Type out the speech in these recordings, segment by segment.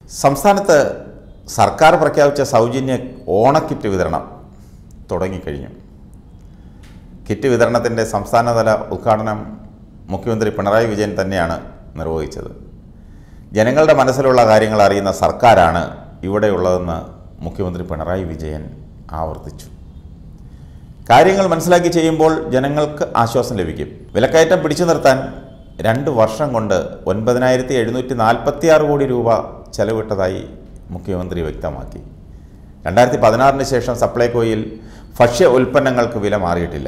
സംസ്ഥാനത്ത് സർക്കാർ പ്രഖ്യാപിച്ച സൗജന്യ ഓണക്കിറ്റ് വിതരണം തുടങ്ങിക്കഴിഞ്ഞു കിറ്റ് വിതരണത്തിൻ്റെ സംസ്ഥാനതല ഉദ്ഘാടനം മുഖ്യമന്ത്രി പിണറായി വിജയൻ തന്നെയാണ് നിർവഹിച്ചത് ജനങ്ങളുടെ മനസ്സിലുള്ള കാര്യങ്ങൾ അറിയുന്ന സർക്കാരാണ് ഇവിടെയുള്ളതെന്ന് മുഖ്യമന്ത്രി പിണറായി വിജയൻ ആവർത്തിച്ചു കാര്യങ്ങൾ മനസ്സിലാക്കി ചെയ്യുമ്പോൾ ജനങ്ങൾക്ക് ആശ്വാസം ലഭിക്കും വിലക്കയറ്റം പിടിച്ചു നിർത്താൻ രണ്ട് വർഷം കൊണ്ട് ഒൻപതിനായിരത്തി എഴുന്നൂറ്റി നാൽപ്പത്തി ആറ് കോടി രൂപ ചെലവിട്ടതായി മുഖ്യമന്ത്രി വ്യക്തമാക്കി രണ്ടായിരത്തി പതിനാറിന് ശേഷം സപ്ലൈകോയിൽ ഭക്ഷ്യ ഉൽപ്പന്നങ്ങൾക്ക് വില മാറിയിട്ടില്ല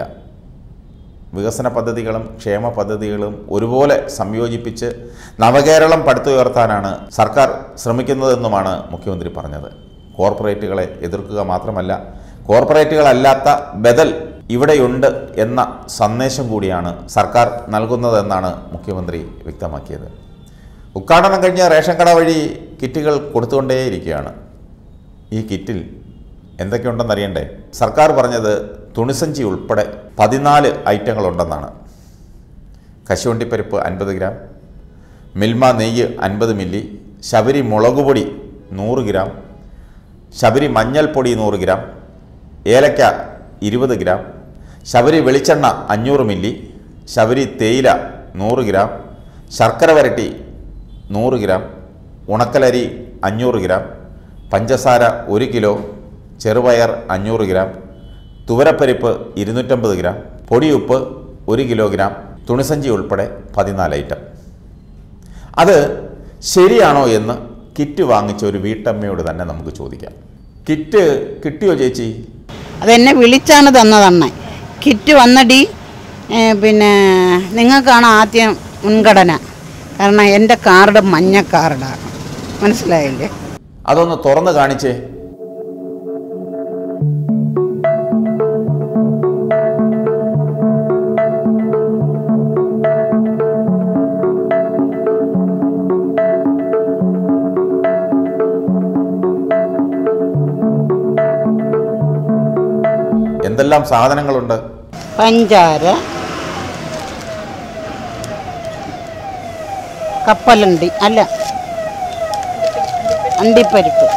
വികസന പദ്ധതികളും ക്ഷേമ പദ്ധതികളും ഒരുപോലെ സംയോജിപ്പിച്ച് നവകേരളം പടുത്തുയർത്താനാണ് സർക്കാർ ശ്രമിക്കുന്നതെന്നുമാണ് മുഖ്യമന്ത്രി പറഞ്ഞത് കോർപ്പറേറ്റുകളെ എതിർക്കുക മാത്രമല്ല കോർപ്പറേറ്റുകളല്ലാത്ത ബദൽ ഇവിടെയുണ്ട് എന്ന സന്ദേശം കൂടിയാണ് സർക്കാർ നൽകുന്നതെന്നാണ് മുഖ്യമന്ത്രി വ്യക്തമാക്കിയത് ഉദ്ഘാടനം കഴിഞ്ഞ റേഷൻ കട വഴി കിറ്റുകൾ കൊടുത്തുകൊണ്ടേയിരിക്കുകയാണ് ഈ കിറ്റിൽ എന്തൊക്കെയുണ്ടെന്നറിയണ്ടേ സർക്കാർ പറഞ്ഞത് തുണിസഞ്ചി ഉൾപ്പെടെ പതിനാല് ഐറ്റങ്ങളുണ്ടെന്നാണ് കശുവണ്ടിപ്പരിപ്പ് അൻപത് ഗ്രാം മിൽമ നെയ്യ് അൻപത് മില്ലി ശബരി മുളകുപൊടി നൂറ് ഗ്രാം ശബരി മഞ്ഞൾപ്പൊടി നൂറ് ഗ്രാം ഏലക്ക ഇരുപത് ഗ്രാം ശബരി വെളിച്ചെണ്ണ അഞ്ഞൂറ് മില്ലി ശബരി തേയില നൂറ് ഗ്രാം ശർക്കര വരട്ടി നൂറ് ഗ്രാം ഉണക്കലരി അഞ്ഞൂറ് ഗ്രാം പഞ്ചസാര ഒരു കിലോ ചെറുപയർ അഞ്ഞൂറ് ഗ്രാം തുവരപ്പരിപ്പ് ഇരുന്നൂറ്റമ്പത് ഗ്രാം പൊടിയുപ്പ് ഒരു കിലോഗ്രാം തുണിസഞ്ചി ഉൾപ്പെടെ പതിനാല് ഐറ്റം അത് ശരിയാണോ എന്ന് കിറ്റ് വാങ്ങിച്ച ഒരു വീട്ടമ്മയോട് തന്നെ നമുക്ക് ചോദിക്കാം കിറ്റ് കിട്ടിയോ ചേച്ചി അതെന്നെ വിളിച്ചാണ് തന്നതണ്ണ കിറ്റ് വന്നടി ഏ, പിന്നെ നിങ്ങൾക്കാണ് ആദ്യം മുൻഗണന കാരണം എൻ്റെ കാർഡ് മഞ്ഞ കാർഡാണ് മനസ്സിലായില്ലേ അതൊന്ന് തുറന്ന് കാണിച്ചേ എന്തെല്ലാം സാധനങ്ങളുണ്ട് പഞ്ചാര കപ്പലണ്ടി അല്ല അണ്ടിപ്പരിപ്പ്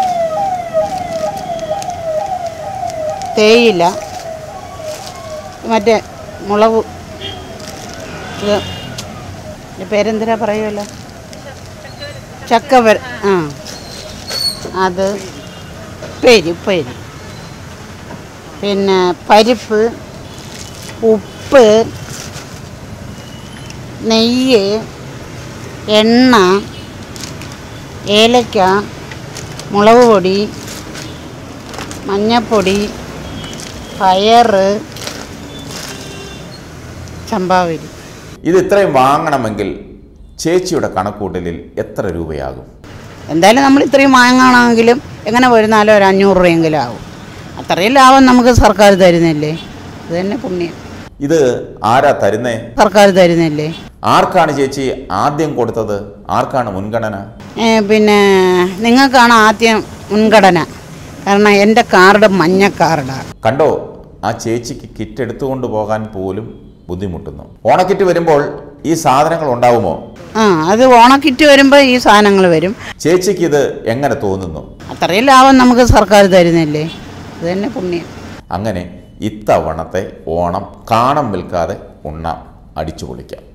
തേയില മറ്റേ മുളക് ഇത് ഇതിൻ്റെ പേരെന്തിനാ പറയുമല്ലോ ചക്കവര ആ അത് ഉപ്പേരി ഉപ്പേരി പിന്നെ പരിപ്പ് ഉപ്പ് നെയ്യ് എണ്ണ ഏലക്ക മുളക് പൊടി മഞ്ഞപ്പൊടി പയറ് ചമ്പാവരി ഇത് ഇത്രയും വാങ്ങണമെങ്കിൽ ചേച്ചിയുടെ കണക്കൂട്ടലിൽ എത്ര രൂപയാകും എന്തായാലും നമ്മൾ ഇത്രയും വാങ്ങണമെങ്കിലും എങ്ങനെ വരുന്നാലും ഒരു അഞ്ഞൂറ് രൂപയെങ്കിലും ആവും അത്രയും ലാഭം നമുക്ക് സർക്കാർ തരുന്നില്ലേ അത് തന്നെ പുണ്യം ഇത് ആരാ തരുന്നേ സർക്കാർ തരുന്നില്ലേ ആർക്കാണ് ചേച്ചി ആദ്യം കൊടുത്തത് ആർക്കാണ് മുൻഗണന ഏ, പിന്നെ നിങ്ങൾക്കാണ് ആദ്യം മുൻഗണന കാരണം എൻ്റെ കാർഡ് മഞ്ഞ കാർഡാണ് കണ്ടോ ആ ചേച്ചിക്ക് കിറ്റ് എടുത്തുകൊണ്ട് പോകാൻ പോലും ബുദ്ധിമുട്ടുന്നു ഓണക്കിറ്റ് വരുമ്പോൾ ഈ സാധനങ്ങൾ ഉണ്ടാവുമോ ആ അത് ഓണക്കിറ്റ് വരുമ്പോൾ ഈ സാധനങ്ങൾ വരും ചേച്ചിക്ക് ഇത് എങ്ങനെ തോന്നുന്നു അത്രയും ലാഭം നമുക്ക് സർക്കാർ തരുന്നില്ലേ അത് തന്നെ പുണ്യം അങ്ങനെ ഇത്തവണത്തെ ഓണം കാണം വിൽക്കാതെ ഉണ്ണാം അടിച്ചു പൊളിക്കാം